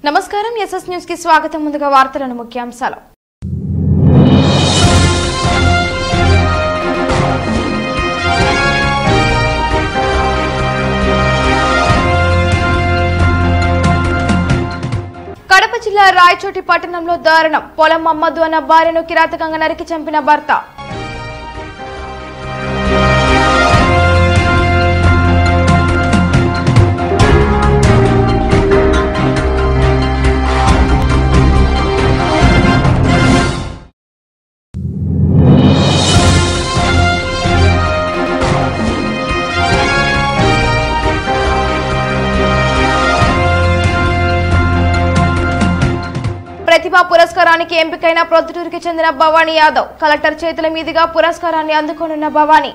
నమస్కారం SS news కి స్వాగతం ముందుగా వార్తలను ముఖ్యాంశాలు కడప జిల్లా రాయచోటి పట్టణంలో దారుణం పొలం మమ్మద్దు అన్న భార్యను కిరాతకంగా నరికి చంపిన భర్త ప్రతిభా పురస్కారానికి ఎంపికైన ప్రొద్దుటూరుకి చెందిన భవానీ యాదవ్ కలెక్టర్ చేతుల మీదుగా పురస్కారాన్ని అందుకోనున్న భవానీ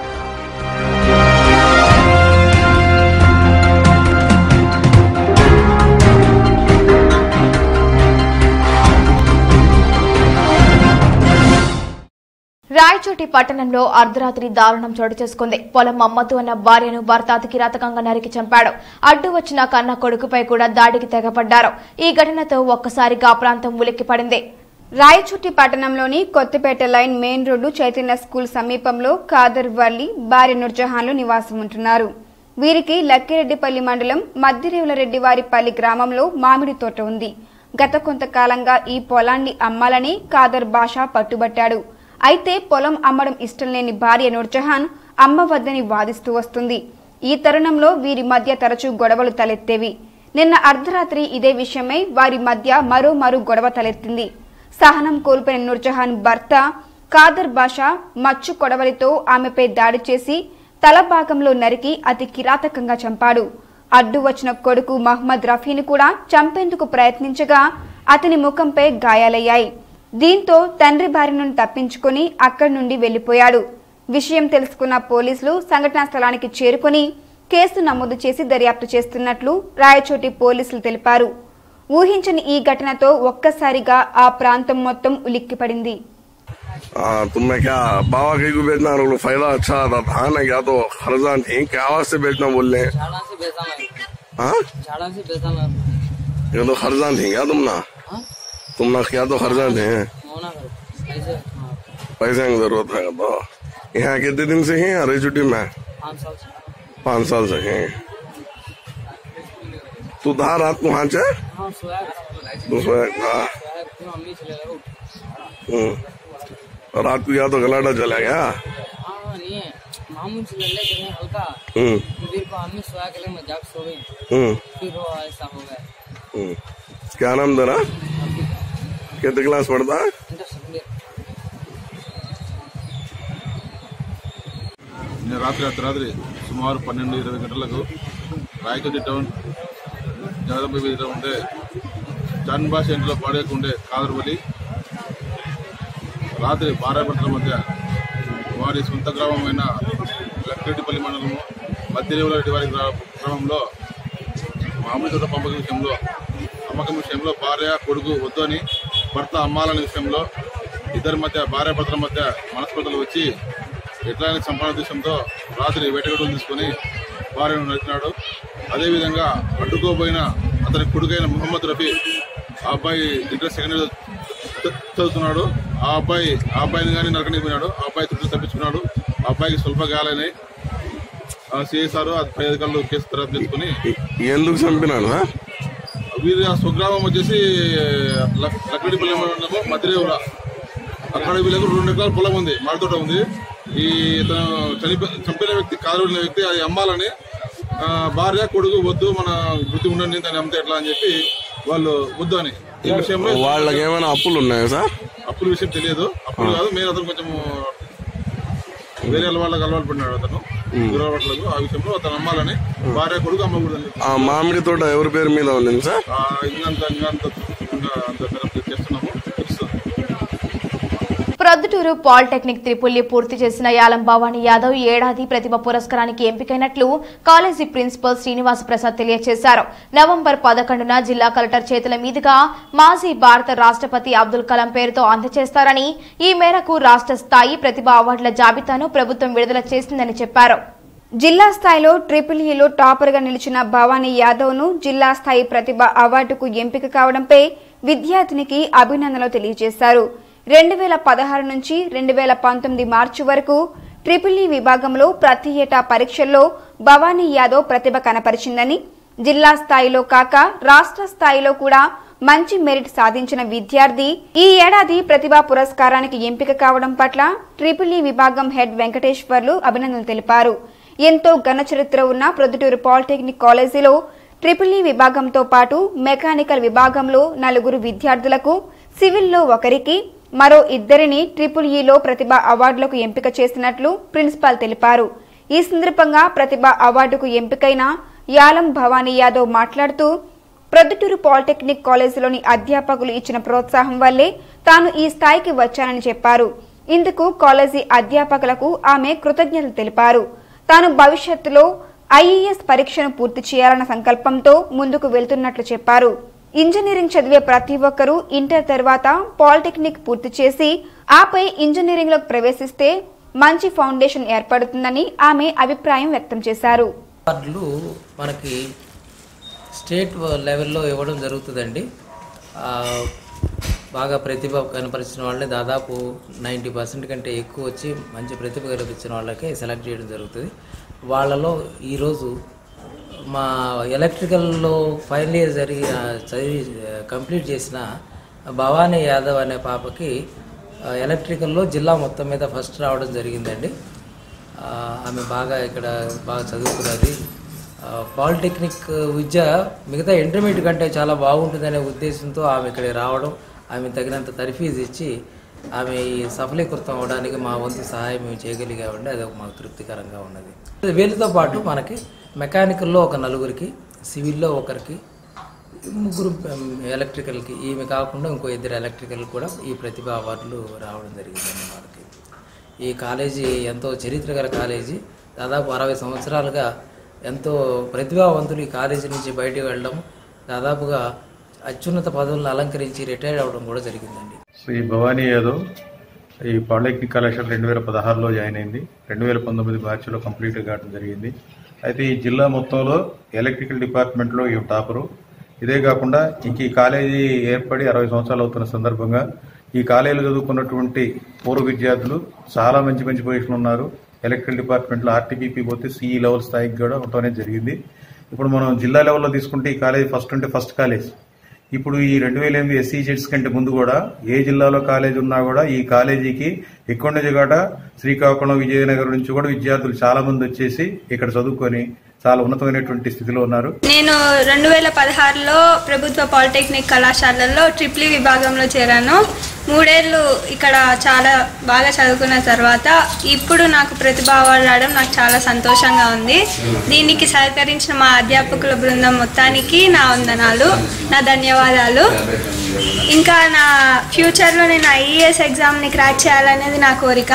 రాయచోటి పట్టణంలో అర్ధరాత్రి దారుణం చోటు చేసుకుంది పొలం మమ్మతు అన్న భార్యను భర్త అతి కిరాతకంగా నరికి చంపాడు అడ్డు వచ్చిన కన్న కొడుకుపై కూడా దాడికి తెగపడ్డారు ఈ ఘటనతో ఒక్కసారిగా ఆ ప్రాంతం ఉలిక్కిపడింది రాయచుట్టి పట్టణంలోని Kothapeta line main road Chaitanya school సమీపంలో ఖాదర్ వల్లి భార్య నుర్జహాన్లు నివాసం ఉంటున్నారు వీరికి లక్కిరెడ్డిపల్లి మండలం మద్దిరేవులరెడ్డివారిపల్లి గ్రామంలో మామిడి తోట ఉంది గత కొంతకాలంగా ఈ పొలాన్ని అమ్మాలని ఖాదర్ బాషా పట్టుబట్టాడు అయితే పొలం అమ్మడం ఇష్టం లేని భార్య నూర్జహాన్ అమ్మవద్దని వాదిస్తూ వస్తుంది ఈ తరుణంలో వీరి మధ్య తరచూ గొడవలు తలెత్తేవి నిన్న అర్ధరాత్రి ఇదే విషయమై వారి మధ్య మరో మరో గొడవ తలెత్తింది సహనం కోల్పోయిన నూర్జహాన్ భర్త ఖాదర్ బాషా మచ్చు కొడవలితో ఆమెపై దాడి చేసి తల భాగంలో నరికి అతి కిరాతకంగా చంపాడు అడ్డు వచ్చిన కొడుకు మహ్మద్ రఫీని కూడా చంపేందుకు ప్రయత్నించగా అతని ముఖంపై గాయాలయ్యాయి దీంతో తండ్రి భార్య నుండి తప్పించుకుని అక్కడి నుండి వెళ్లిపోయాడు విషయం తెలుసుకున్న పోలీసులు సంఘటనా స్థలానికి చేరుకుని కేసు నమోదు చేసి దర్యాప్తు చేస్తున్నట్లు రాయచోటి పోలీసులు తెలిపారు ఊహించని ఈ ఘటనతో ఒక్కసారిగా ఆ ప్రాంతం మొత్తం ఉలిక్కిపడింది हाँ तुम मैं क्या बाबा कहीं को बेचना और फायदा अच्छा था धान है क्या तो खर्चा नहीं क्या आवाज से बेचना बोल रहे हैं झाड़ा से बेचना है हाँ झाड़ा से बेचना ये तो खर्चा नहीं क्या तुम ना हाँ तुम ना क्या तो खर्चा नहीं है होना करो ऐसे हाँ पैसे की जरूरत है तो यहाँ कितने दिन से हैं अरे छुट्टी में पाँच साल से पाँच साल से हैं तू था रात को हाँ चे हाँ सोया तू सोया हाँ सोया फिर मम्मी चले गए उठ हम्म। और रात को या तो गलाटा चला गया हाँ नहीं है मामून से लल्ले के लिए हल्का हम्म फिर को मम्मी सोया के लिए मजाक सो गई हम्म फिर वो ऐसा हो गया हम्म। क्या नाम तेरा कितने क्लास पढ़ता है इंटर सेकेंड నిన్న రాత్రి అర్ధరాత్రి సుమారు పన్నెండు ఇరవై గంటలకు రాయకటి టౌన్ జగదంబ వీధిలో ఉండే జాన్ భాష ఇంట్లో పాడేకుండే కాదర్వలి రాత్రి భార్యాభర్తల మధ్య వారి సొంత గ్రామమైన లక్కిరెడ్డిపల్లి మండలము మధ్యరేవులరెడ్డి వారి గ్రా- గ్రామంలో మామిడి తోట పంపకం విషయంలో అమ్మకం విషయంలో భార్య కొడుకు వద్దు అని భర్త అమ్మాలనే విషయంలో ఇద్దరి మధ్య భార్య భర్తల మధ్య మనస్పర్ధలు వచ్చి ఎట్లాంటి సంపాదన ఉద్దేశంతో రాత్రి వేటగడులు తీసుకొని భార్యను నరికినాడు అదేవిధంగా అడ్డుకోబోయిన అతని కొడుకైన ముహమ్మద్ రఫీ ఆ అబ్బాయి ఇంటర్ సెకండ్ ఇయర్ చ- చదువుతున్నాడు ఆ అబ్బాయి ఆ అబ్బాయిని కానీ నరకనిపోయినాడు ఆ అబ్బాయి చుట్టూ తప్పించుకున్నాడు ఆ అబ్బాయికి స్వల్ప గాయాలైనాయి సిఎస్ఆర్ పై అధికారులు కేసు తర్వాత తీసుకుని ఎందుకు చంపినాడు ఆ? వీరి ఆ స్వగ్రామం వచ్చేసి లక్- లక్కిడిపల్లి మండలము మధ్యరేవుల అక్కడ వీళ్ళకు రెండు ఎకరాల పొలం ఉంది మాడితోట ఉంది ఈ ఇతను చనిపో చంపిన వ్యక్తి కాలుడిన వ్యక్తి అది అమ్మాలని ఆ, భార్య కొడుకు వద్దు మన వృత్తి ఉండండి దాన్ని అమ్మితే ఎట్లా అని చెప్పి వాళ్ళు వద్దు అని ఈ విషయంలో వాళ్ళకి ఏమైనా అప్పులు ఉన్నాయా సార్ అప్పుల విషయం తెలియదు అప్పులు కాదు మేము అతను కొంచెం వేరే వాళ్ళకి అలవాటు పడినాడు అతను దురలవాట్లకు ఆ విషయంలో అతను అమ్మాలని భార్య కొడుకు అమ్మకూడదని ఆ మామిడి తోట ఎవరి పేరు మీద ఉంది సార్ ఆ, ఇంకంత ఇంకంత ఇంకా అంత పెద్ద చేస్తున్నాము తెలుస్తుంది ప్రొద్దుటూరు పాలిటెక్నిక్ త్రిపుల్లి పూర్తి చేసిన యాలం భవానీ యాదవ్ ఈ ఏడాది ప్రతిభ పురస్కారానికి ఎంపికైనట్లు కాలేజీ ప్రిన్సిపల్ శ్రీనివాస ప్రసాద్ తెలియజేశారు నవంబర్ పదకొండున జిల్లా కలెక్టర్ చేతుల మీదుగా మాజీ భారత రాష్ట్రపతి అబ్దుల్ కలాం పేరుతో అందజేస్తారని ఈ మేరకు రాష్ట్ర స్థాయి ప్రతిభ అవార్డుల జాబితాను ప్రభుత్వం విడుదల చేసిందని చెప్పారు జిల్లా స్థాయిలో ట్రిపుల్ ఈలో టాపర్గా నిలిచిన భవానీ యాదవ్ను జిల్లా స్థాయి ప్రతిభ అవార్డుకు ఎంపిక కావడంపై విద్యార్థినికి అభినందనలు తెలియజేశారు రెండు వేల పదహారు నుంచి రెండు వేల పంతొమ్మిది మార్చి వరకు ట్రిపుల్ ఈ విభాగంలో ప్రతి ఏటా పరీక్షల్లో భవానీ యాదవ్ ప్రతిభ కనపరిచిందని జిల్లా స్థాయిలో కాక రాష్ట్ర స్థాయిలో కూడా మంచి మెరిట్ సాధించిన విద్యార్థి ఈ ఏడాది ప్రతిభా పురస్కారానికి ఎంపిక కావడం పట్ల ట్రిపుల్ ఈ విభాగం హెడ్ వెంకటేశ్వర్లు అభినందనలు తెలిపారు ఎంతో ఘన చరిత్ర ఉన్న ప్రొద్దుటూరు పాలిటెక్నిక్ కాలేజీలో ట్రిపుల్ ఈ విభాగంతో పాటు మెకానికల్ విభాగంలో నలుగురు విద్యార్థులకు సివిల్లో ఒకరికి మరో ఇద్దరిని ట్రిపుల్ ఈలో ప్రతిభ అవార్డులకు ఎంపిక చేసినట్లు ప్రిన్సిపాల్ తెలిపారు ఈ సందర్భంగా ప్రతిభ అవార్డుకు ఎంపికైన యాలం భవానీ యాదవ్ మాట్లాడుతూ ప్రొద్దుటూరు పాలిటెక్నిక్ కాలేజీలోని అధ్యాపకులు ఇచ్చిన ప్రోత్సాహం వల్లే తాను ఈ స్థాయికి వచ్చానని చెప్పారు ఇందుకు కాలేజీ అధ్యాపకులకు ఆమె కృతజ్ఞతలు తెలిపారు తాను భవిష్యత్తులో ఐఏఎస్ పరీక్షను పూర్తి చేయాలన్న సంకల్పంతో ముందుకు వెళ్తున్నట్లు చెప్పారు ఇంజనీరింగ్ చదివే ప్రతి ఒక్కరూ ఇంటర్ తర్వాత పాలిటెక్నిక్ పూర్తి చేసి ఆపై ఇంజనీరింగ్లోకి ప్రవేశిస్తే మంచి ఫౌండేషన్ ఏర్పడుతుందని ఆమె అభిప్రాయం వ్యక్తం చేశారు అవార్డులు మనకి స్టేట్ లెవెల్లో ఇవ్వడం జరుగుతుందండి ఆ, బాగా ప్రతిభ కనపరిచిన వాళ్ళని దాదాపు నైంటీ పర్సెంట్ కంటే ఎక్కువ వచ్చి మంచి ప్రతిభ కనిపించిన వాళ్ళకే సెలెక్ట్ చేయడం జరుగుతుంది వాళ్ళలో ఈరోజు మా ఎలక్ట్రికల్లో ఫైనల్ ఇయర్ జరిగి ఆ, చదివి కంప్లీట్ చేసిన భవానీ యాదవ్ అనే పాపకి ఆ, ఎలక్ట్రికల్లో జిల్లా మొత్తం మీద ఫస్ట్ రావడం జరిగిందండి ఆ, ఆమె బాగా ఇక్కడ బాగా చదువుకున్నది ఆ, పాలిటెక్నిక్ విద్య మిగతా ఇంటర్మీడియట్ కంటే చాలా బాగుంటుందనే ఉద్దేశంతో ఆమె ఇక్కడికి రావడం ఆమె తగినంత తర్ఫీజ్ ఇచ్చి ఆమె ఈ సఫలీకృతం అవడానికి మా వంతు సహాయం మేము చేయగలిగామండి అది ఒక మాకు తృప్తికరంగా ఉన్నది వీళ్ళతో పాటు మనకి మెకానికల్లో ఒక నలుగురికి సివిల్లో ఒకరికి ముగ్గురు ఉమ్, ఎలక్ట్రికల్కి ఈమె కాకుండా ఇంకో ఇద్దరు ఎలక్ట్రికల్ కూడా ఈ ప్రతిభ అవార్డులు రావడం జరిగిందండి మనకి ఈ కాలేజీ ఎంతో చరిత్ర గల కాలేజీ దాదాపు అరవై సంవత్సరాలుగా ఎంతో ప్రతిభావంతులు ఈ కాలేజీ నుంచి బయటకు వెళ్ళడం దాదాపుగా అత్యున్నత పదవులను అలంకరించి రిటైర్ అవ్వడం కూడా జరిగిందండి శ్రీ భవానీ యాదవ్ ఈ పాలిటెక్నిక్ కళాశాల రెండు వేల పదహారులో జాయిన్ అయింది రెండు వేల పంతొమ్మిది మార్చిలో కంప్లీట్ కావడం జరిగింది అయితే ఈ జిల్లా మొత్తంలో ఎలక్ట్రికల్ డిపార్ట్మెంట్లో ఈ టాపరు ఇదే కాకుండా ఇంక ఈ కాలేజీ ఏర్పడి అరవై సంవత్సరాలు అవుతున్న సందర్భంగా ఈ కాలేజీలో చదువుకున్నటువంటి పూర్వ విద్యార్థులు చాలా మంచి మంచి పొజిషన్లు ఉన్నారు ఎలక్ట్రికల్ డిపార్ట్మెంట్లో ఆర్టీపీపీ పోతే సిఈ లెవెల్ స్థాయికి కూడా ఉండటం అనేది జరిగింది ఇప్పుడు మనం జిల్లా లెవెల్లో తీసుకుంటే ఈ కాలేజ్ ఫస్ట్ అంటే ఫస్ట్ కాలేజ్ ఇప్పుడు ఈ రెండు వేల ఎనిమిది ఎస్సీ జెడ్స్ కంటే ముందు కూడా ఏ జిల్లాలో కాలేజ్ ఉన్నా కూడా ఈ కాలేజీకి ఎక్కువ నుంచి కూడా శ్రీకాకుళం విజయనగరం నుంచి కూడా విద్యార్థులు చాలా మంది వచ్చేసి ఇక్కడ చదువుకొని చాలా ఉన్నతమైనటువంటి స్థితిలో ఉన్నారు నేను రెండు వేల పదహారులో ప్రభుత్వ పాలిటెక్నిక్ కళాశాలలో ట్రిప్లీ విభాగంలో చేరాను మూడేళ్ళు ఇక్కడ చాలా బాగా చదువుకున్న తర్వాత ఇప్పుడు నాకు ప్రతిభ అవార్డు రావడం నాకు చాలా సంతోషంగా ఉంది దీనికి సహకరించిన మా అధ్యాపకుల బృందం మొత్తానికి నా వందనాలు నా ధన్యవాదాలు ఇంకా నా ఫ్యూచర్లో నేను ఐఏఎస్ ఎగ్జామ్ని క్రాక్ చేయాలనేది నా కోరిక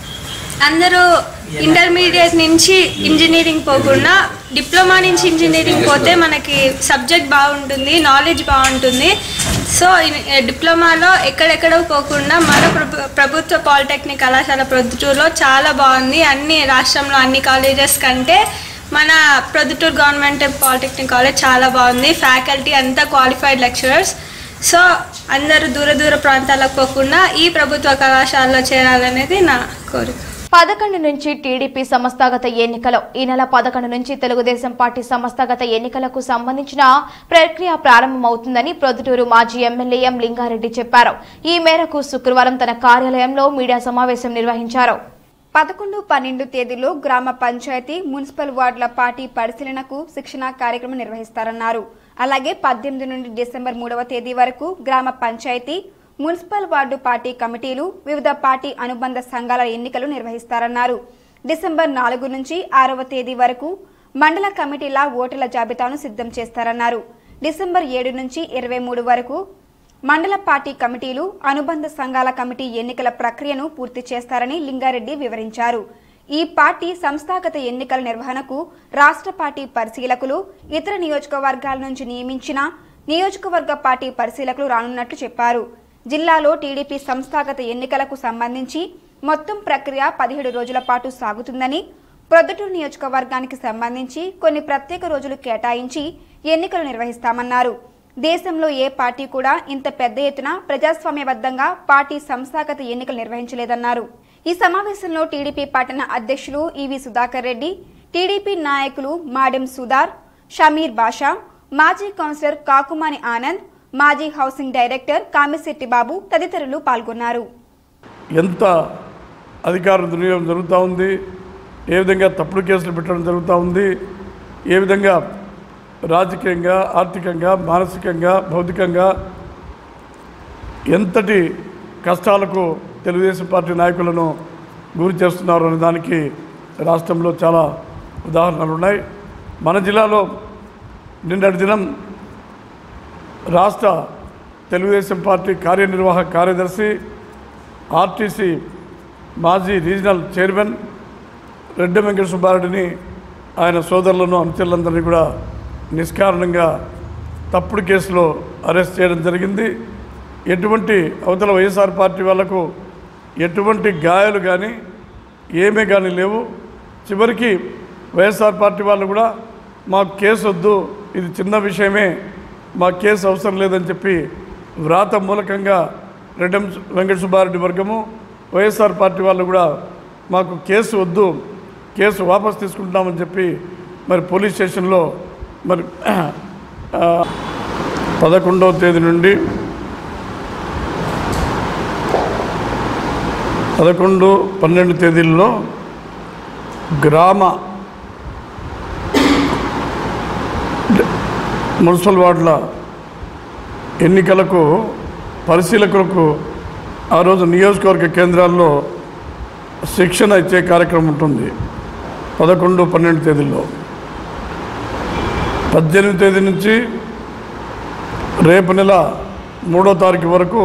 అందరూ ఇంటర్మీడియట్ నుంచి ఇంజనీరింగ్ పోకుండా డిప్లొమా నుంచి ఇంజనీరింగ్ పోతే మనకి సబ్జెక్ట్ బాగుంటుంది నాలెడ్జ్ బాగుంటుంది సో ఇన్- డిప్లొమాలో ఎక్కడెక్కడ పోకుండా మన ప్రభు- ప్రభుత్వ పాలిటెక్నిక్ కళాశాల ప్రొద్దుటూరులో చాలా బాగుంది అన్ని రాష్ట్రంలో అన్ని కాలేజెస్ కంటే మన ప్రొద్దుటూరు గవర్నమెంట్ పాలిటెక్నిక్ కాలేజ్ చాలా బాగుంది ఫ్యాకల్టీ అంతా క్వాలిఫైడ్ లెక్చరర్స్ సో అందరూ దూర దూర ప్రాంతాలకు పోకుండా ఈ ప్రభుత్వ కళాశాలలో చేరాలనేది నా కోరిక పదకొండు నుంచి టీడీపీ సంస్థాగత ఎన్నికలు ఈ నెల పదకొండు నుంచి తెలుగుదేశం పార్టీ సంస్థాగత ఎన్నికలకు సంబంధించిన ప్రక్రియ ప్రారంభమవుతుందని ప్రొద్దుటూరు మాజీ ఎమ్మెల్యే ఎం లింగారెడ్డి చెప్పారు ఈ మేరకు శుక్రవారం తన కార్యాలయంలో మీడియా సమావేశం నిర్వహించారు పదకొండు పన్నెండు తేదీలో గ్రామ పంచాయతీ మున్సిపల్ వార్డుల పార్టీ పరిశీలనకు శిక్షణ కార్యక్రమం నిర్వహిస్తారన్నారు అలాగే పద్దెనిమిది నుండి డిసెంబర్ మూడవ తేదీ వరకు గ్రామ పంచాయతీ మున్సిపల్ వార్డు పార్టీ కమిటీలు వివిధ పార్టీ అనుబంధ సంఘాల ఎన్నికలు నిర్వహిస్తారన్నారు డిసెంబర్ నాలుగు నుంచి ఆరవ తేదీ వరకు మండల కమిటీల ఓటర్ల జాబితాను సిద్ధం చేస్తారన్నారు డిసెంబర్ ఏడు నుంచి ఇరవై మూడు వరకు మండల పార్టీ కమిటీలు అనుబంధ సంఘాల కమిటీ ఎన్నికల ప్రక్రియను పూర్తి చేస్తారని లింగారెడ్డి వివరించారు ఈ పార్టీ సంస్థాగత ఎన్నికల నిర్వహణకు రాష్ట్ర పార్టీ పరిశీలకులు ఇతర నియోజకవర్గాల నుంచి నియమించిన నియోజకవర్గ పార్టీ పరిశీలకులు రానున్నట్లు చెప్పారు జిల్లాలో టీడీపీ సంస్థాగత ఎన్నికలకు సంబంధించి మొత్తం ప్రక్రియ పదిహేడు రోజుల పాటు సాగుతుందని ప్రొద్దుటూరు నియోజకవర్గానికి సంబంధించి కొన్ని ప్రత్యేక రోజులు కేటాయించి ఎన్నికలు నిర్వహిస్తామన్నారు దేశంలో ఏ పార్టీ కూడా ఇంత పెద్ద ఎత్తున ప్రజాస్వామ్యబద్ధంగా పార్టీ సంస్థాగత ఎన్నికలు నిర్వహించలేదన్నారు ఈ సమావేశంలో టీడీపీ పట్టణ అధ్యక్షులు ఈవి సుధాకర్ రెడ్డి టీడీపీ నాయకులు మాడెం సుధార్ షమీర్ బాషా మాజీ కౌన్సిలర్ కాకుమాని ఆనంద్ మాజీ హౌసింగ్ డైరెక్టర్ కామిశెట్టి బాబు తదితరులు పాల్గొన్నారు ఎంత అధికార దుర్వినియోగం జరుగుతూ ఉంది ఏ విధంగా తప్పుడు కేసులు పెట్టడం జరుగుతూ ఉంది ఏ విధంగా రాజకీయంగా ఆర్థికంగా మానసికంగా భౌతికంగా ఎంతటి కష్టాలకు తెలుగుదేశం పార్టీ నాయకులను గురి చేస్తున్నారు అనే దానికి రాష్ట్రంలో చాలా ఉదాహరణలు ఉన్నాయి మన జిల్లాలో నిన్నటి దినం రాష్ట్ర తెలుగుదేశం పార్టీ కార్యనిర్వాహక కార్యదర్శి ఆర్టీసీ మాజీ రీజనల్ చైర్మన్ రెడ్డి వెంకట సుబ్బారెడ్డిని ఆయన సోదరులను అనుచరులందరినీ కూడా నిష్కారణంగా తప్పుడు కేసులో అరెస్ట్ చేయడం జరిగింది ఎటువంటి అవతల వైఎస్ఆర్ పార్టీ వాళ్లకు ఎటువంటి గాయాలు కానీ ఏమీ కానీ లేవు చివరికి వైఎస్ఆర్ పార్టీ వాళ్ళు కూడా మాకు కేసు వద్దు ఇది చిన్న విషయమే మా కేసు అవసరం లేదని చెప్పి వ్రాత మూలకంగా రెడ్డం వెంకట సుబ్బారెడ్డి వర్గము వైఎస్ఆర్ పార్టీ వాళ్ళు కూడా మాకు కేసు వద్దు కేసు వాపస్ తీసుకుంటామని చెప్పి మరి పోలీస్ స్టేషన్లో మరి ఆ, పదకొండవ తేదీ నుండి పదకొండు పన్నెండు తేదీల్లో గ్రామ మున్సిపల్ వార్డుల ఎన్నికలకు పరిశీలకులకు ఆ రోజు నియోజకవర్గ కేంద్రాల్లో శిక్షణ ఇచ్చే కార్యక్రమం ఉంటుంది పదకొండు పన్నెండు తేదీల్లో పద్దెనిమిది తేదీ నుంచి రేపు నెల మూడో తారీఖు వరకు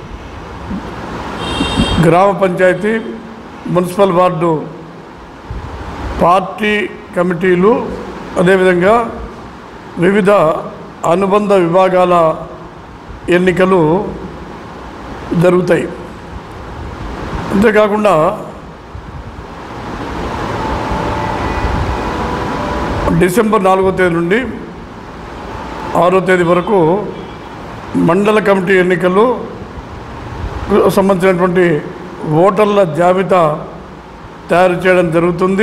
గ్రామ పంచాయతీ మున్సిపల్ వార్డు పార్టీ కమిటీలు అదేవిధంగా వివిధ అనుబంధ విభాగాల ఎన్నికలు జరుగుతాయి అంతేకాకుండా డిసెంబర్ నాలుగో తేదీ నుండి ఆరో తేదీ వరకు మండల కమిటీ ఎన్నికలు సంబంధించినటువంటి ఓటర్ల జాబితా తయారు చేయడం జరుగుతుంది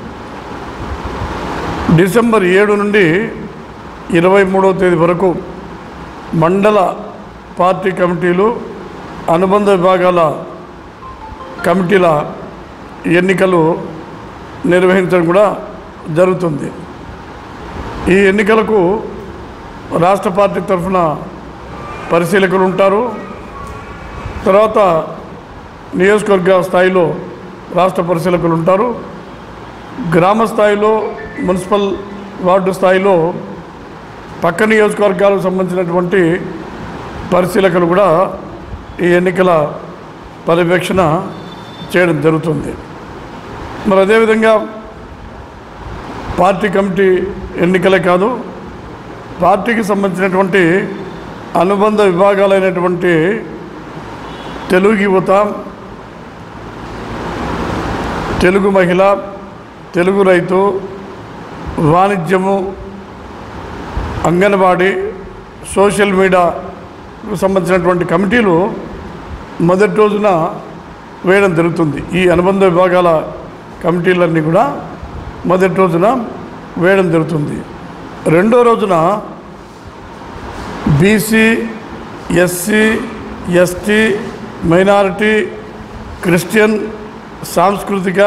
డిసెంబర్ ఏడు నుండి ఇరవై మూడవ తేదీ వరకు మండల పార్టీ కమిటీలు అనుబంధ విభాగాల కమిటీల ఎన్నికలు నిర్వహించడం కూడా జరుగుతుంది ఈ ఎన్నికలకు రాష్ట్ర పార్టీ తరఫున పరిశీలకులు ఉంటారు తర్వాత నియోజకవర్గ స్థాయిలో రాష్ట్ర పరిశీలకులు ఉంటారు గ్రామ స్థాయిలో మున్సిపల్ వార్డు స్థాయిలో పక్క నియోజకవర్గాలకు సంబంధించినటువంటి పరిశీలకులు కూడా ఈ ఎన్నికల పర్యవేక్షణ చేయడం జరుగుతుంది మరి అదేవిధంగా పార్టీ కమిటీ ఎన్నికలే కాదు పార్టీకి సంబంధించినటువంటి అనుబంధ విభాగాలైనటువంటి తెలుగు యువత తెలుగు మహిళ తెలుగు రైతు వాణిజ్యము అంగన్వాడీ సోషల్ మీడియాకు సంబంధించినటువంటి కమిటీలు మొదటి రోజున వేయడం జరుగుతుంది ఈ అనుబంధ విభాగాల కమిటీలన్నీ కూడా మొదటి రోజున వేయడం జరుగుతుంది రెండో రోజున BC SC ST minority Christian సాంస్కృతిక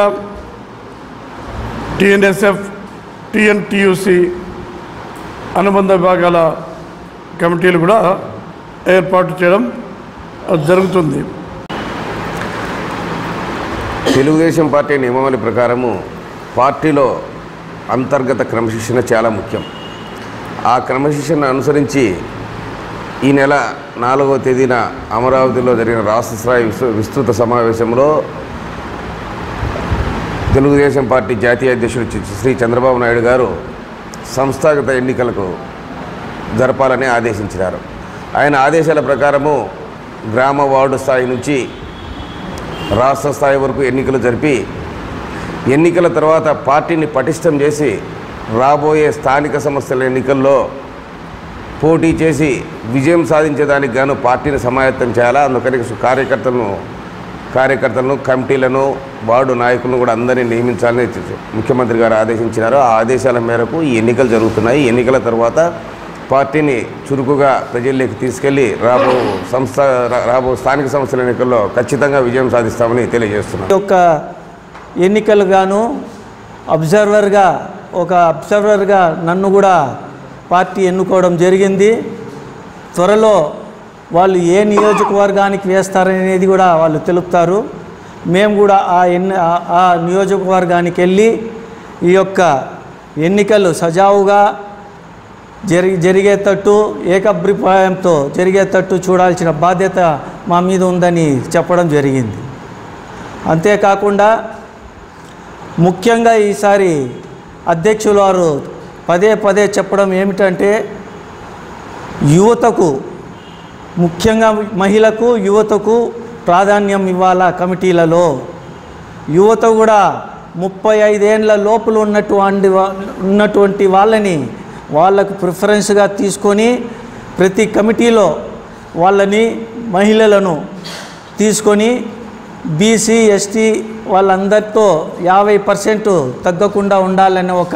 టిఎన్ఎస్ఎఫ్ టిఎన్టీయూసి అనుబంధ విభాగాల కమిటీలు కూడా ఏర్పాటు చేయడం జరుగుతుంది తెలుగుదేశం పార్టీ నియమావళి ప్రకారము పార్టీలో అంతర్గత క్రమశిక్షణ చాలా ముఖ్యం ఆ క్రమశిక్షణ అనుసరించి ఈ నెల నాలుగవ తేదీన అమరావతిలో జరిగిన రాష్ట్ర స్థాయి విస్తృ- విస్తృత సమావేశంలో తెలుగుదేశం పార్టీ జాతీయ అధ్యక్షుడు చి- శ్రీ చంద్రబాబు నాయుడు గారు సంస్థాగత ఎన్నికలకు జరపాలని ఆదేశించినారు ఆయన ఆదేశాల ప్రకారము గ్రామ వార్డు స్థాయి నుంచి రాష్ట్ర స్థాయి వరకు ఎన్నికలు జరిపి ఎన్నికల తర్వాత పార్టీని పటిష్టం చేసి రాబోయే స్థానిక సంస్థల ఎన్నికల్లో పోటీ చేసి విజయం సాధించేదానికి గాను పార్టీని సమాయత్తం చేయాలా అందుకని కార్యకర్తలను కార్యకర్తలను కమిటీలను వార్డు నాయకులను కూడా అందరినీ నియమించాలని ముఖ్యమంత్రి గారు ఆదేశించినారు ఆ ఆదేశాల మేరకు ఈ ఎన్నికలు జరుగుతున్నాయి ఈ ఎన్నికల తర్వాత పార్టీని చురుకుగా ప్రజల్లోకి తీసుకెళ్లి రాబో సంస్థ రా- రాబో స్థానిక సంస్థల ఎన్నికల్లో ఖచ్చితంగా విజయం సాధిస్తామని తెలియజేస్తున్నాను ఈ యొక్క ఎన్నికలు గాను అబ్జర్వర్గా ఒక అబ్జర్వర్గా నన్ను కూడా పార్టీ ఎన్నుకోవడం జరిగింది త్వరలో వాళ్ళు ఏ నియోజకవర్గానికి వేస్తారనేది కూడా వాళ్ళు తెలుపుతారు మేము కూడా ఆ ఎన్ని ఆ- ఆ నియోజకవర్గానికి వెళ్ళి ఈ యొక్క ఎన్నికలు సజావుగా జరి జరిగేటట్టు ఏకాభిప్రాయంతో జరిగేటట్టు చూడాల్సిన బాధ్యత మా మీద ఉందని చెప్పడం జరిగింది అంతేకాకుండా ముఖ్యంగా ఈసారి అధ్యక్షులు వారు పదే పదే చెప్పడం ఏమిటంటే యువతకు ముఖ్యంగా మహిళకు యువతకు ప్రాధాన్యం ఇవ్వాలా కమిటీలలో యువత కూడా ముప్పై ఐదేండ్ల లోపల ఉన్నటువంటి వా- ఉన్నటువంటి వాళ్ళని వాళ్ళకు ప్రిఫరెన్స్గా తీసుకొని ప్రతి కమిటీలో వాళ్ళని మహిళలను తీసుకొని బీసీ ఎస్టీ వాళ్ళందరితో యాభై పర్సెంట్ తగ్గకుండా ఉండాలనే ఒక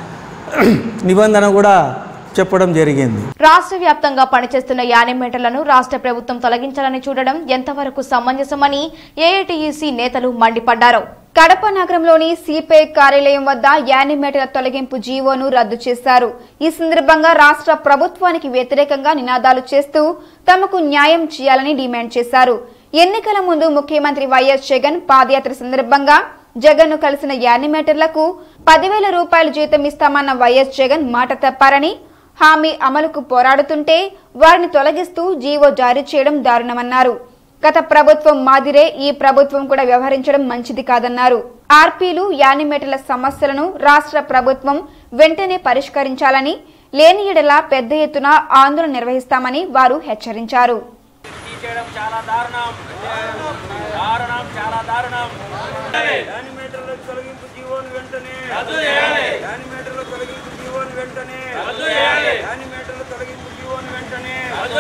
నిబంధన కూడా చెప్పడం జరిగింది రాష్ట్ర వ్యాప్తంగా పనిచేస్తున్న యానిమేటర్లను రాష్ట్ర ప్రభుత్వం తొలగించాలని చూడడం ఎంతవరకు సమంజసమని ఏఐటీయూసీ నేతలు మండిపడ్డారు కడప నగరంలోని సిపిఐ కార్యాలయం వద్ద యానిమేటర్ల తొలగింపు జీవోను రద్దు చేశారు ఈ సందర్భంగా రాష్ట్ర ప్రభుత్వానికి వ్యతిరేకంగా నినాదాలు చేస్తూ తమకు న్యాయం చేయాలని డిమాండ్ చేశారు ఎన్నికల ముందు ముఖ్యమంత్రి వైఎస్ జగన్ పాదయాత్ర సందర్భంగా జగన్ ను కలిసిన యానిమేటర్లకు పదివేల రూపాయలు జీతం ఇస్తామన్న వైఎస్ జగన్ మాట తప్పారని హామీ అమలుకు పోరాడుతుంటే వారిని తొలగిస్తూ జీవో జారీ చేయడం దారుణమన్నారు గత ప్రభుత్వం మాదిరే ఈ ప్రభుత్వం కూడా వ్యవహరించడం మంచిది కాదన్నారు ఆర్పీలు యానిమేటర్ల సమస్యలను రాష్ట్ర ప్రభుత్వం వెంటనే పరిష్కరించాలని లేని ఎడల పెద్ద ఎత్తున ఆందోళన నిర్వహిస్తామని వారు హెచ్చరించారు చేయడం చాలా దారుణం దారుణం చాలా దారుణం యానిమేటర్ల తొలగింపు జీవోను వెంటనే యానిమేటర్ల తొలగింపు జీవోను వెంటనే యానిమేటర్ల తొలగింపు జీవోను వెంటనే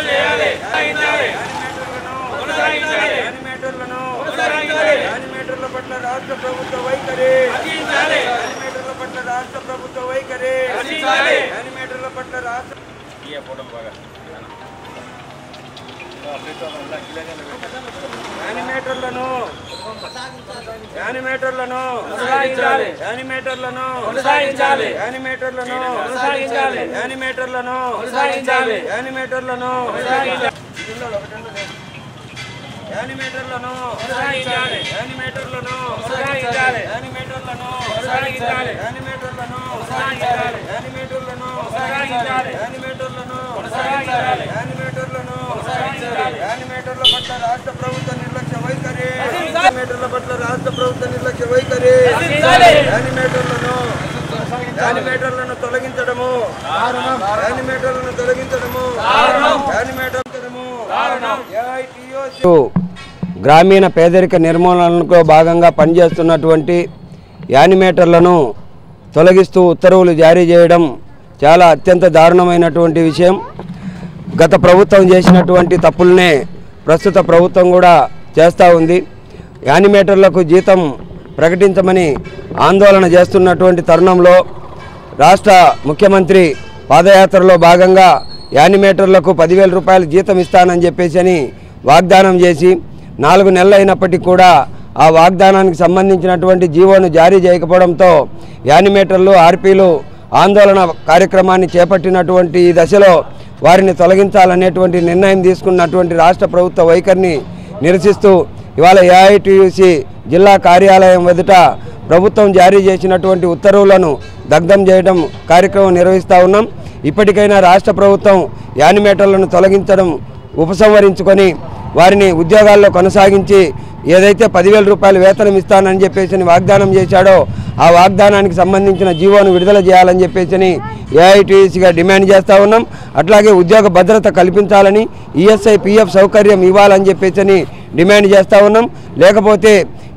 యానిమేటర్లను యానిమేటర్ల పట్ల రాష్ట్ర ప్రభుత్వ వైఖరి యానిమేటర్ల పట్ల రాష్ట్ర ప్రభుత్వ వైఖరి యానిమేటర్ల పట్ల రాష్ట్ర యానిమేటర్లను యానిమేటర్లను కొనసాగించాలి యానిమేటర్లను కొనసాగించాలి యానిమేటర్లను కొనసాగించాలి యానిమేటర్లను కొనసాగించాలి యానిమేటర్లను కొనసాగించాలి యానిమేటర్లను కొనసాగించాలి యానిమేటర్లను కొనసాగించాలి యానిమేటర్లను కొనసాగించాలి యానిమేటర్లను కొనసాగించాలి యానిమేటర్లను కొనసాగించాలి యానిమేటర్లను కొనసాగించాలి యానిమేటర్లను కొనసాగించాలి యానిమేటర్ల పట్ల రాష్ట్ర ప్రభుత్వ నిర్లక్ష్య వైఖరి యానిమేటర్ల పట్ల రాష్ట్ర ప్రభుత్వ నిర్లక్ష్య వైఖరి యానిమేటర్లను యానిమేటర్లను తొలగించడము యానిమేటర్లను తొలగించడము యానిమేటర్లను ఏఐటిఓ గ్రామీణ పేదరిక నిర్మూలనలో భాగంగా పనిచేస్తున్నటువంటి యానిమేటర్లను తొలగిస్తూ ఉత్తర్వులు జారీ చేయడం చాలా అత్యంత దారుణమైనటువంటి విషయం గత ప్రభుత్వం చేసినటువంటి తప్పులనే ప్రస్తుత ప్రభుత్వం కూడా చేస్తూ ఉంది యానిమేటర్లకు జీతం ప్రకటించమని ఆందోళన చేస్తున్నటువంటి తరుణంలో రాష్ట్ర ముఖ్యమంత్రి పాదయాత్రలో భాగంగా యానిమేటర్లకు పదివేల రూపాయలు జీతం ఇస్తానని చెప్పేసి అని వాగ్దానం చేసి నాలుగు నెలలు అయినప్పటికీ కూడా ఆ వాగ్దానానికి సంబంధించినటువంటి జీవోను జారీ చేయకపోవడంతో యానిమేటర్లు ఆర్పీలు ఆందోళన కార్యక్రమాన్ని చేపట్టినటువంటి ఈ దశలో వారిని తొలగించాలనేటువంటి నిర్ణయం తీసుకున్నటువంటి రాష్ట్ర ప్రభుత్వ వైఖరిని నిరసిస్తూ ఇవాళ ఏఐటియుసి జిల్లా కార్యాలయం ఎదుట ప్రభుత్వం జారీ చేసినటువంటి ఉత్తర్వులను దగ్ధం చేయడం కార్యక్రమం నిర్వహిస్తూ ఉన్నాం ఇప్పటికైనా రాష్ట్ర ప్రభుత్వం యానిమేటర్లను తొలగించడం ఉపసంహరించుకొని వారిని ఉద్యోగాల్లో కొనసాగించి ఏదైతే పదివేల రూపాయలు వేతనం ఇస్తానని చెప్పేసి వాగ్దానం చేశాడో ఆ వాగ్దానానికి సంబంధించిన జీవోను విడుదల చేయాలని చెప్పేసి ఏఐటీసీగా డిమాండ్ చేస్తూ ఉన్నాం అట్లాగే ఉద్యోగ భద్రత కల్పించాలని ఈఎస్ఐ పిఎఫ్ సౌకర్యం ఇవ్వాలని చెప్పేసి డిమాండ్ చేస్తూ ఉన్నాం లేకపోతే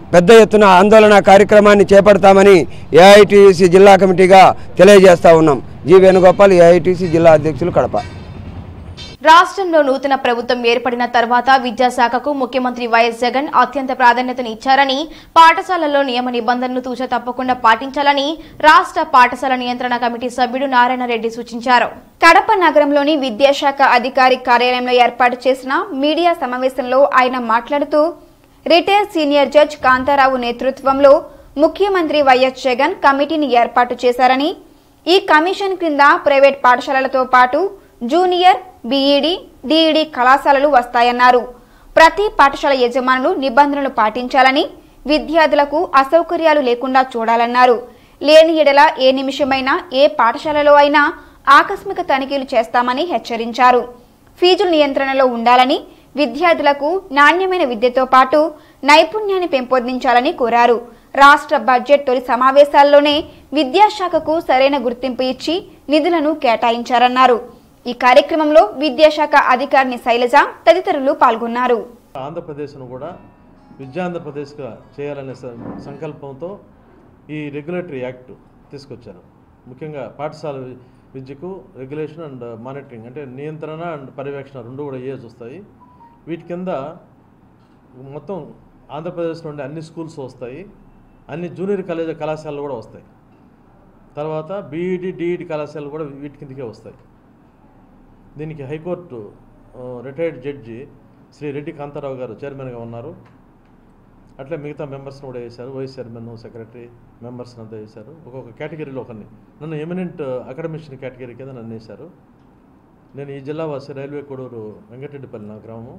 పెద్ద ఎత్తున ఆందోళన కార్యక్రమాన్ని చేపడతామని ఏఐటీసీ జిల్లా కమిటీగా తెలియజేస్తా ఉన్నాం జి వేణుగోపాల్ ఏఐటీసీ జిల్లా అధ్యక్షులు కడప రాష్ట్రంలో నూతన ప్రభుత్వం ఏర్పడిన తర్వాత విద్యాశాఖకు ముఖ్యమంత్రి వైఎస్ జగన్ అత్యంత ప్రాధాన్యతను ఇచ్చారని పాఠశాలల్లో నియమ నిబంధనలు తూచ తప్పకుండా పాటించాలని రాష్ట్ర పాఠశాల నియంత్రణ కమిటీ సభ్యుడు నారాయణ రెడ్డి సూచించారు కడప నగరంలోని విద్యాశాఖ అధికారి కార్యాలయంలో ఏర్పాటు చేసిన మీడియా సమావేశంలో ఆయన మాట్లాడుతూ రిటైర్ సీనియర్ జడ్జ్ కాంతారావు నేతృత్వంలో ముఖ్యమంత్రి వైఎస్ జగన్ కమిటీని ఏర్పాటు చేశారని ఈ కమిషన్ క్రింద ప్రైవేట్ పాఠశాలలతో పాటు జూనియర్ బీఈడి డిఈడి కళాశాలలు వస్తాయన్నారు ప్రతి పాఠశాల యజమానులు నిబంధనలు పాటించాలని విద్యార్థులకు అసౌకర్యాలు లేకుండా చూడాలన్నారు లేని ఎడల ఏ నిమిషమైనా ఏ పాఠశాలలో అయినా ఆకస్మిక తనిఖీలు చేస్తామని హెచ్చరించారు ఫీజుల నియంత్రణలో ఉండాలని విద్యార్థులకు నాణ్యమైన విద్యతో పాటు నైపుణ్యాన్ని పెంపొందించాలని కోరారు రాష్ట్ర బడ్జెట్ తొలి సమావేశాల్లోనే విద్యాశాఖకు సరైన గుర్తింపు ఇచ్చి నిధులను కేటాయించారన్నారు ఈ కార్యక్రమంలో విద్యాశాఖ అధికారిని శైలజ తదితరులు పాల్గొన్నారు ఆంధ్రప్రదేశ్ను కూడా విద్యాంధ్రప్రదేశ్గా చేయాలనే స- సంకల్పంతో ఈ రెగ్యులేటరీ యాక్ట్ తీసుకొచ్చారు ముఖ్యంగా పాఠశాల వి- విద్యకు రెగ్యులేషన్ అండ్ మానిటరింగ్ అంటే నియంత్రణ అండ్ పర్యవేక్షణ రెండు కూడా ఏజ్ వస్తాయి వీటి కింద మొత్తం ఆంధ్రప్రదేశ్ నుండి అన్ని స్కూల్స్ వస్తాయి అన్ని జూనియర్ కాలేజ్ కళాశాలలు కూడా వస్తాయి తర్వాత బీఈడి డిఈడి కళాశాలలు కూడా వీటి కిందకే వస్తాయి దీనికి హైకోర్టు ఆ, రిటైర్డ్ జడ్జి శ్రీ రెడ్డి కాంతారావు గారు చైర్మన్గా ఉన్నారు అట్లే మిగతా మెంబర్స్ని కూడా వేశారు వైస్ చైర్మన్ సెక్రటరీ మెంబర్స్ అంతా వేశారు ఒక్కొక్క కేటగిరీలో ఒకరిని నన్ను ఎమినెంట్ అకాడమిషన్ కేటగిరీ కింద నన్ను వేశారు నేను ఈ జిల్లా వాసి రైల్వే కొడూరు వెంకటరెడ్డిపల్లి నా గ్రామం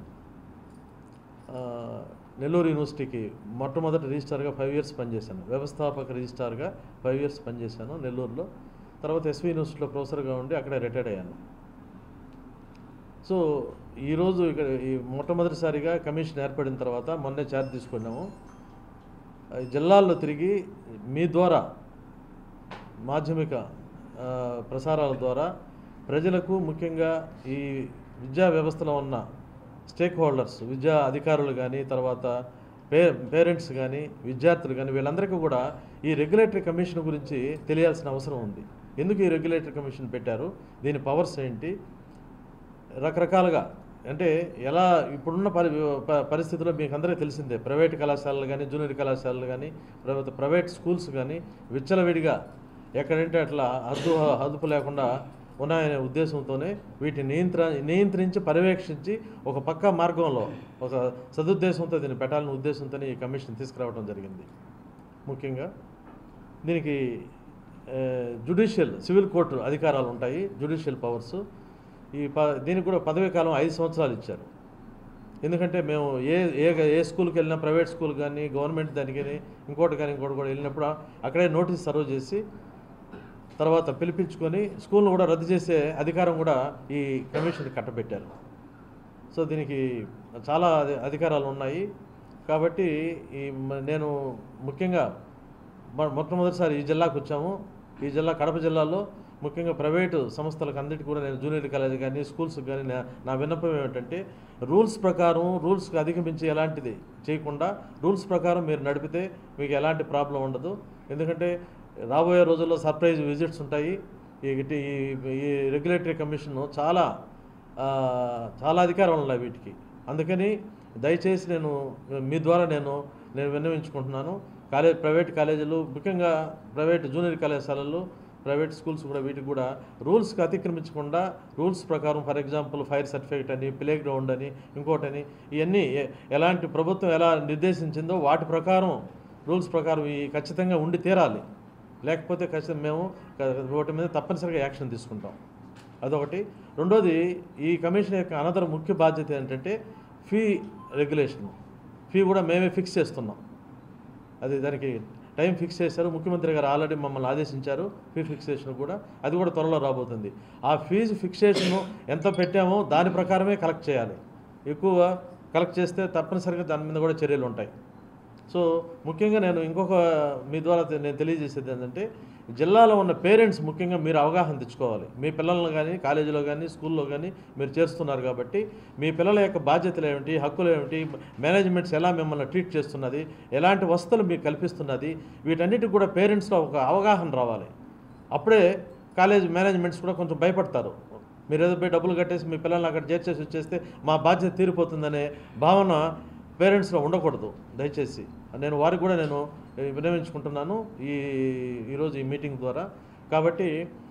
ఆ, నెల్లూరు యూనివర్సిటీకి మొట్టమొదటి రిజిస్టార్గా ఫైవ్ ఇయర్స్ పనిచేశాను వ్యవస్థాపక రిజిస్టార్గా ఫైవ్ ఇయర్స్ పనిచేశాను నెల్లూరులో తర్వాత ఎస్వి యూనివర్సిటీలో ప్రొఫెసర్గా ఉండి అక్కడే రిటైర్డ్ అయ్యాను సో ఈరోజు ఇక్కడ ఈ మొట్టమొదటిసారిగా కమిషన్ ఏర్పడిన తర్వాత మొన్నే ఛార్జ్ తీసుకున్నాము ఆ, జిల్లాల్లో తిరిగి మీ ద్వారా మాధ్యమిక ఆ, ప్రసారాల ద్వారా ప్రజలకు ముఖ్యంగా ఈ విద్యా వ్యవస్థలో ఉన్న స్టేక్ హోల్డర్స్ విద్యా అధికారులు కానీ తర్వాత పే పేరెంట్స్ కానీ విద్యార్థులు కానీ వీళ్ళందరికీ కూడా ఈ రెగ్యులేటరీ కమిషన్ గురించి తెలియాల్సిన అవసరం ఉంది ఎందుకు ఈ రెగ్యులేటరీ కమిషన్ పెట్టారు దీని పవర్స్ ఏంటి రకరకాలుగా అంటే ఎలా ఇప్పుడున్న పరి ప- పరిస్థితుల్లో మీకు అందరికీ తెలిసిందే ప్రైవేట్ కళాశాలలు కానీ జూనియర్ కళాశాలలు కానీ తర్వాత ప్రైవేట్ స్కూల్స్ కానీ విచ్చలవిడిగా ఎక్కడంటే అట్లా హద్దు హదుపు లేకుండా ఉన్నాయనే ఉద్దేశంతోనే వీటిని నియంత్ర నియంత్రించి పర్యవేక్షించి ఒక పక్క మార్గంలో ఒక సదుద్దేశంతో దీన్ని పెట్టాలనే ఉద్దేశంతోనే ఈ కమిషన్ తీసుకురావడం జరిగింది ముఖ్యంగా దీనికి జుడిషియల్ సివిల్ కోర్టు అధికారాలు ఉంటాయి జుడిషియల్ పవర్స్ ఈ ప దీనికి కూడా పదవీ కాలం ఐదు సంవత్సరాలు ఇచ్చారు ఎందుకంటే మేము ఏ ఏ ఏ స్కూల్కి వెళ్ళినా ప్రైవేట్ స్కూల్ కానీ గవర్నమెంట్ దానికి కానీ ఇంకోటి కానీ ఇంకోటి కూడా వెళ్ళినప్పుడు అక్కడే నోటీస్ సర్వ్ చేసి తర్వాత పిలిపించుకొని స్కూల్ను కూడా రద్దు చేసే అధికారం కూడా ఈ కమిషన్ కట్టబెట్టారు సో దీనికి చాలా అధి- అధికారాలు ఉన్నాయి కాబట్టి ఈ మ- నేను ముఖ్యంగా మొ- మొట్టమొదటిసారి ఈ జిల్లాకు వచ్చాము ఈ జిల్లా కడప జిల్లాలో ముఖ్యంగా ప్రైవేటు సంస్థలకు అందరికీ కూడా నేను జూనియర్ కాలేజ్ కానీ స్కూల్స్కి కానీ నా నా విన్నపం ఏమిటంటే రూల్స్ ప్రకారం రూల్స్కి అధిగమించి ఎలాంటిది చేయకుండా రూల్స్ ప్రకారం మీరు నడిపితే మీకు ఎలాంటి ప్రాబ్లం ఉండదు ఎందుకంటే రాబోయే రోజుల్లో సర్ప్రైజ్ విజిట్స్ ఉంటాయి ఈ ఈ- ఈ రెగ్యులేటరీ కమిషన్ చాలా ఆ, చాలా అధికారాలు ఉన్నాయి వీటికి అందుకని దయచేసి నేను మీ ద్వారా నేను నేను విన్నవించుకుంటున్నాను కాలేజ్ ప్రైవేట్ కాలేజీలు ముఖ్యంగా ప్రైవేట్ జూనియర్ కళాశాలలు ప్రైవేట్ స్కూల్స్ కూడా వీటికి కూడా రూల్స్కి అతిక్రమించకుండా రూల్స్ ప్రకారం ఫర్ ఎగ్జాంపుల్ ఫైర్ సర్టిఫికేట్ అని ప్లే గ్రౌండ్ అని ఇంకోటని ఇవన్నీ ఎ- ఎలాంటి ప్రభుత్వం ఎలా నిర్దేశించిందో వాటి ప్రకారం రూల్స్ ప్రకారం ఈ ఖచ్చితంగా ఉండి తీరాలి లేకపోతే ఖచ్చితంగా మేము క- వాటి మీద తప్పనిసరిగా యాక్షన్ తీసుకుంటాం అదొకటి రెండోది ఈ కమిషన్ యొక్క అనదర ముఖ్య బాధ్యత ఏంటంటే ఫీ రెగ్యులేషన్ ఫీ కూడా మేమే ఫిక్స్ చేస్తున్నాం అది దానికి టైం ఫిక్స్ చేశారు ముఖ్యమంత్రి గారు ఆల్రెడీ మమ్మల్ని ఆదేశించారు ఫీ ఫిక్సేషన్ కూడా అది కూడా త్వరలో రాబోతుంది ఆ ఫీజు ఫిక్సేషన్ ఎంత పెట్టామో దాని ప్రకారమే కలెక్ట్ చేయాలి ఎక్కువ కలెక్ట్ చేస్తే తప్పనిసరిగా దాని మీద కూడా చర్యలు ఉంటాయి సో ముఖ్యంగా నేను ఇంకొక మీ ద్వారా తె- నేను తెలియజేసేది ఏంటంటే జిల్లాలో ఉన్న పేరెంట్స్ ముఖ్యంగా మీరు అవగాహన తెచ్చుకోవాలి మీ పిల్లలను కానీ కాలేజీలో కానీ స్కూల్లో కానీ మీరు చేస్తున్నారు కాబట్టి మీ పిల్లల యొక్క బాధ్యతలు ఏమిటి హక్కులు ఏమిటి మేనేజ్మెంట్స్ ఎలా మిమ్మల్ని ట్రీట్ చేస్తున్నది ఎలాంటి వసతులు మీకు కల్పిస్తున్నది వీటన్నిటికి కూడా పేరెంట్స్లో ఒక అవగాహన రావాలి అప్పుడే కాలేజ్ మేనేజ్మెంట్స్ కూడా కొంచెం భయపడతారు మీరు ఏదో పోయి డబ్బులు కట్టేసి మీ పిల్లల్ని అక్కడ చేర్చేసి వచ్చేస్తే మా బాధ్యత తీరిపోతుందనే భావన పేరెంట్స్లో ఉండకూడదు దయచేసి నేను వారికి కూడా నేను వినవించుకుంటున్నాను ఈ ఈరోజు ఈ మీటింగ్ ద్వారా కాబట్టి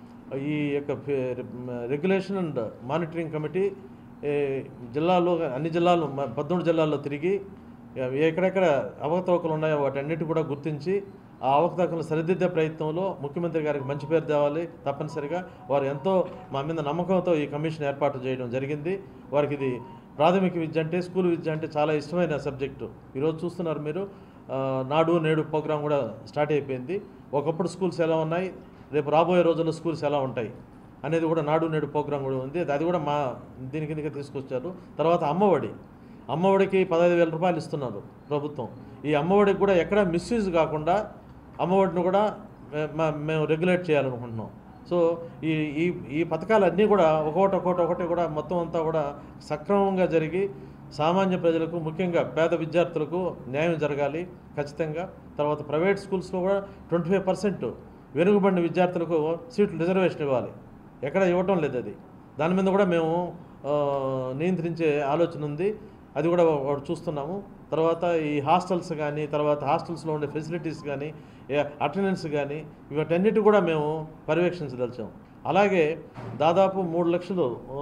ఈ యొక్క రెగ్యులేషన్ అండ్ మానిటరింగ్ కమిటీ ఏ, జిల్లాలో అన్ని జిల్లాలు మ- పద్మూడు జిల్లాల్లో తిరిగి ఎక్కడెక్కడ అవకతవకలు ఉన్నాయో వాటన్నిటి కూడా గుర్తించి ఆ అవకతవకలను సరిదిద్దే ప్రయత్నంలో ముఖ్యమంత్రి గారికి మంచి పేరు తేవాలి తప్పనిసరిగా వారు ఎంతో మా మీద నమ్మకంతో ఈ కమిషన్ ఏర్పాటు చేయడం జరిగింది వారికి ఇది ప్రాథమిక విద్య అంటే స్కూల్ విద్య అంటే చాలా ఇష్టమైన సబ్జెక్టు ఈరోజు చూస్తున్నారు మీరు ఆ, నాడు నేడు ప్రోగ్రాం కూడా స్టార్ట్ అయిపోయింది ఒకప్పుడు స్కూల్స్ ఎలా ఉన్నాయి రేపు రాబోయే రోజుల్లో స్కూల్స్ ఎలా ఉంటాయి అనేది కూడా నాడు నేడు ప్రోగ్రాం కూడా ఉంది అది కూడా మా దీని కిందకి తీసుకొచ్చారు తర్వాత అమ్మఒడి అమ్మఒడికి పదహైదు వేల రూపాయలు ఇస్తున్నారు ప్రభుత్వం ఈ అమ్మఒడికి కూడా ఎక్కడ మిస్యూజ్ కాకుండా అమ్మఒడిని కూడా మే- మా- మేము రెగ్యులేట్ చేయాలనుకుంటున్నాం సో ఈ ఈ ఈ పథకాలన్నీ కూడా ఒక్కొక్కటి ఒక్కొక్కటి ఒకటి కూడా మొత్తం అంతా కూడా సక్రమంగా జరిగి సామాన్య ప్రజలకు ముఖ్యంగా పేద విద్యార్థులకు న్యాయం జరగాలి ఖచ్చితంగా తర్వాత ప్రైవేట్ స్కూల్స్లో కూడా ట్వంటీ ఫైవ్ పర్సెంట్ వెనుకబడిన విద్యార్థులకు సీట్లు రిజర్వేషన్ ఇవ్వాలి ఎక్కడ ఇవ్వటం లేదు అది దాని మీద కూడా మేము ఆ, నియంత్రించే ఆలోచన ఉంది అది కూడా ఒకటి చూస్తున్నాము తర్వాత ఈ హాస్టల్స్ కానీ తర్వాత హాస్టల్స్లో ఉండే ఫెసిలిటీస్ కానీ అటెండెన్స్ కానీ వీటన్నిటి కూడా మేము పర్యవేక్షించదలిచాం అలాగే దాదాపు మూడు లక్షలు ఆ,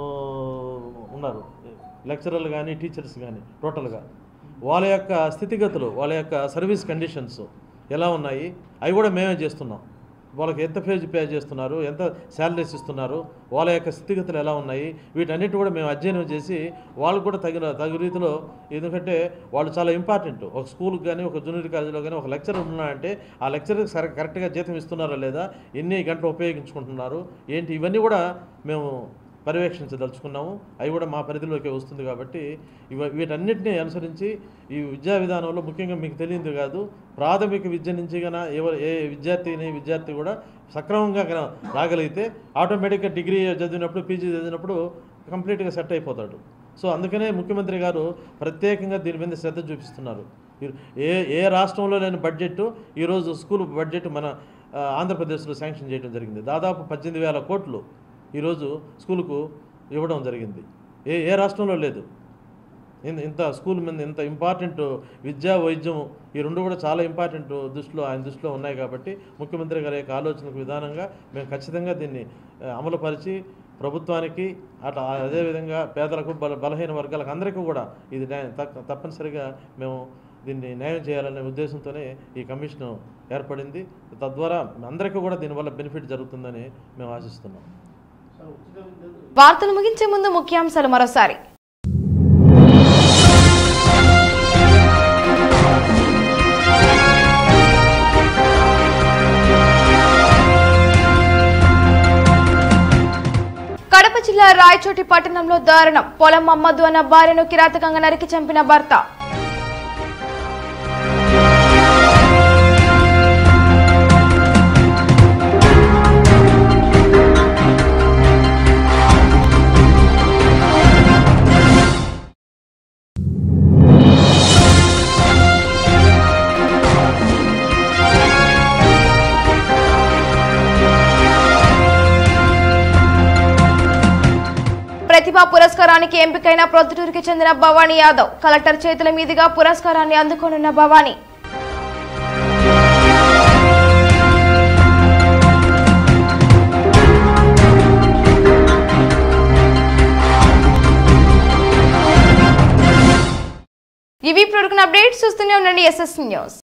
ఉన్నారు లెక్చరర్లు కానీ టీచర్స్ కానీ టోటల్గా వాళ్ళ యొక్క స్థితిగతులు వాళ్ళ యొక్క సర్వీస్ కండిషన్స్ ఎలా ఉన్నాయి అవి కూడా మేమే చేస్తున్నాం వాళ్ళకి ఎంత ఫేజ్ పే చేస్తున్నారు ఎంత శాలరీస్ ఇస్తున్నారు వాళ్ళ యొక్క స్థితిగతులు ఎలా ఉన్నాయి వీటన్నిటి కూడా మేము అధ్యయనం చేసి వాళ్ళకు కూడా తగిన తగు రీతిలో ఎందుకంటే వాళ్ళు చాలా ఇంపార్టెంట్ ఒక స్కూల్కి కానీ ఒక జూనియర్ కాలేజీలో కానీ ఒక లెక్చరర్ ఉన్నారంటే ఆ లెక్చర్కి సరి కరెక్ట్గా జీతం ఇస్తున్నారా లేదా ఎన్ని గంటలు ఉపయోగించుకుంటున్నారు ఏంటి ఇవన్నీ కూడా మేము పర్యవేక్షించదలుచుకున్నాము అవి కూడా మా పరిధిలోకి వస్తుంది కాబట్టి ఇవ వీటన్నిటిని అనుసరించి ఈ విద్యా విధానంలో ముఖ్యంగా మీకు తెలియదు కాదు ప్రాథమిక విద్య నుంచి గన ఎవరు ఏ విద్యార్థిని విద్యార్థి కూడా సక్రమంగా గన రాగలిగితే ఆటోమేటిక్గా డిగ్రీ చదివినప్పుడు పీజీ చదివినప్పుడు కంప్లీట్గా సెట్ అయిపోతాడు సో అందుకనే ముఖ్యమంత్రి గారు ప్రత్యేకంగా దీని మీద శ్రద్ధ చూపిస్తున్నారు ఈ- ఏ ఏ రాష్ట్రంలో లేని బడ్జెట్ ఈరోజు స్కూల్ బడ్జెట్ మన ఆ, ఆంధ్రప్రదేశ్లో శాంక్షన్ చేయడం జరిగింది దాదాపు పద్దెనిమిది వేల కోట్లు ఈరోజు స్కూలుకు ఇవ్వడం జరిగింది ఏ ఏ రాష్ట్రంలో లేదు ఇన్- ఇంత స్కూల్ మీద ఇంత ఇంపార్టెంట్ విద్యా వైద్యం ఈ రెండు కూడా చాలా ఇంపార్టెంట్ దృష్టిలో ఆయన దృష్టిలో ఉన్నాయి కాబట్టి ముఖ్యమంత్రి గారి యొక్క ఆలోచనకు విధానంగా మేము ఖచ్చితంగా దీన్ని ఆ, అమలుపరిచి ప్రభుత్వానికి అట్లా అదేవిధంగా పేదలకు బల బలహీన వర్గాలకు అందరికీ కూడా ఇది న్యాయం తప్ప- తప్పనిసరిగా మేము దీన్ని న్యాయం చేయాలనే ఉద్దేశంతోనే ఈ కమిషన్ ఏర్పడింది తద్వారా అందరికీ కూడా దీనివల్ల బెనిఫిట్ జరుగుతుందని మేము ఆశిస్తున్నాం వార్తలు ముగించే ముందు ముఖ్యాంశాలు మరోసారి కడప జిల్లా రాయచోటి పట్టణంలో దారుణం పొలం మమ్మద్దు అన్న భార్యను కిరాతకంగా నరికి చంపిన భర్త ప్రతిభా పురస్కారానికి ఎంపికైన ప్రొద్దుటూరుకి చెందిన భవానీ యాదవ్ కలెక్టర్ చేతుల మీదుగా పురస్కారాన్ని అందుకోనున్న భవానీ ఇవి ప్రొడుకున్న అప్డేట్స్ చూస్తూనే ఉండండి ఎస్ఎస్ న్యూస్